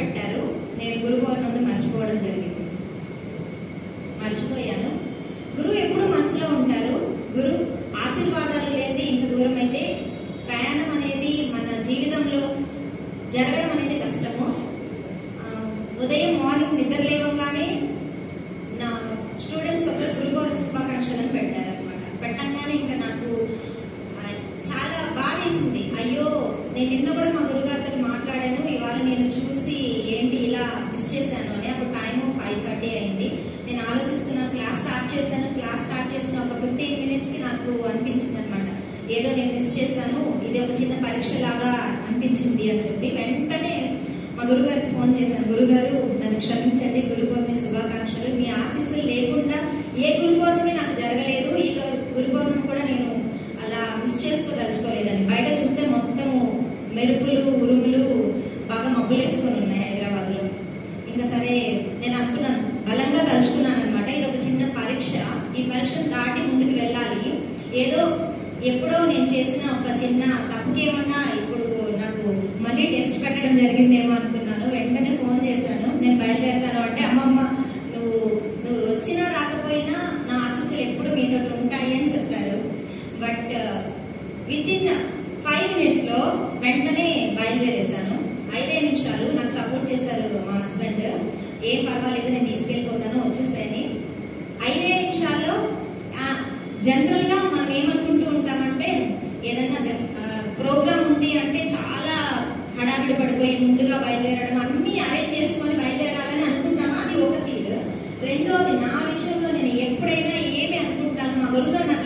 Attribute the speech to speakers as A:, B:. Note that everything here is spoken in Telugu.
A: పెట్టారు నేను గురు పౌర్ణమిని మర్చిపోవడం జరిగింది మర్చిపోయాను గురువు ఎప్పుడు మనసులో ఉంటారు గురు ఆశీర్వాదాలు లేనిది ఇంత దూరం అయితే ప్రయాణం అనేది మన జీవితంలో జరగడం అనేది కష్టము ఆ, ఉదయం మార్నింగ్ నిద్ర లేవగానే నా స్టూడెంట్స్ ఒక గురు పౌర్ణమి శుభాకాంక్షలను పెట్టారనమాట పెట్టంగానే ఇంకా నాకు ఆ, చాలా బాధ వేసింది అయ్యో నేను నిన్న కూడా మా గురుగారితో మాట్లాడాను ఇవాళ నేను చూసి ఏంటి ఇలా మిస్ చేశాను అని అప్పుడు టైం ఫైవ్ థర్టీ అయింది నేను ఆలోచిస్తున్నాను క్లాస్ స్టార్ట్ చేశాను క్లాస్ స్టార్ట్ చేసిన ఒక ఫిఫ్టీన్ మినిట్స్ కి నాకు అనిపించింది అనమాట ఏదో నేను మిస్ చేశాను ఇది ఒక చిన్న పరీక్ష లాగా అనిపించింది అని చెప్పి వెంటనే మా గురుగారికి ఫోన్ చేశాను గురుగారు నన్ను క్షమించండి గురు పౌర్ణమి శుభాకాంక్షలు మీ ఆశీస్సులు లేకుండా ఏ గురు పౌర్ణమి నాకు జరగలేదు ఈ గౌ- గురు పౌర్ణమి కూడా నేను అలా మిస్ చేసుకోదలుచుకోలేదని బయట చూస్తే మొత్తము మెరుపులు ఉరుములు బాగా మబ్బులేసుకొని ఉన్నాయి హైదరాబాద్ లో ఇంకా సరే నేను అనుకున్నాను బలంగా తలుచుకున్నాను అనమాట ఇది ఒక చిన్న పరీక్ష ఈ పరీక్షను దాటి ముందుకు వెళ్ళాలి ఏదో ఎప్పుడో నేను చేసిన ఒక చిన్న తప్పుకేమన్నా ఇప్పుడు నాకు మళ్ళీ టెస్ట్ పెట్టడం జరిగిందేమో అనుకున్నాను వెంటనే ఫోన్ చేశాను నేను బయలుదేరుతాను అంటే అమ్మమ్మ నువ్వు నువ్వు వచ్చినా రాకపోయినా నా ఆశీస్సులు ఎప్పుడు మీతో ఉంటాయి అని చెప్పారు but within five minutes లో వెంటనే బయలుదేరేశాను ఐదే నిమిషాలు నాకు సపోర్ట్ చేశారు మా హస్బెండ్ ఏం పర్వాలేదు నేను తీసుకెళ్ళిపోతాను వచ్చేసాయని ఐదే నిమిషాల్లో జనరల్ గా మనం ఏమనుకుంటూ ఉంటామంటే ఏదన్నా ప్రోగ్రామ్ ఉంది అంటే చాలా హడావిడి పడిపోయి ముందుగా బయలుదేరడం అన్ని అరేంజ్ చేసుకొని బయలుదేరాలని అనుకుంటామా అది ఒక తీరు రెండోది నా విషయంలో నేను ఎప్పుడైనా ఏమి అనుకుంటాను మా గురుగారు నాకు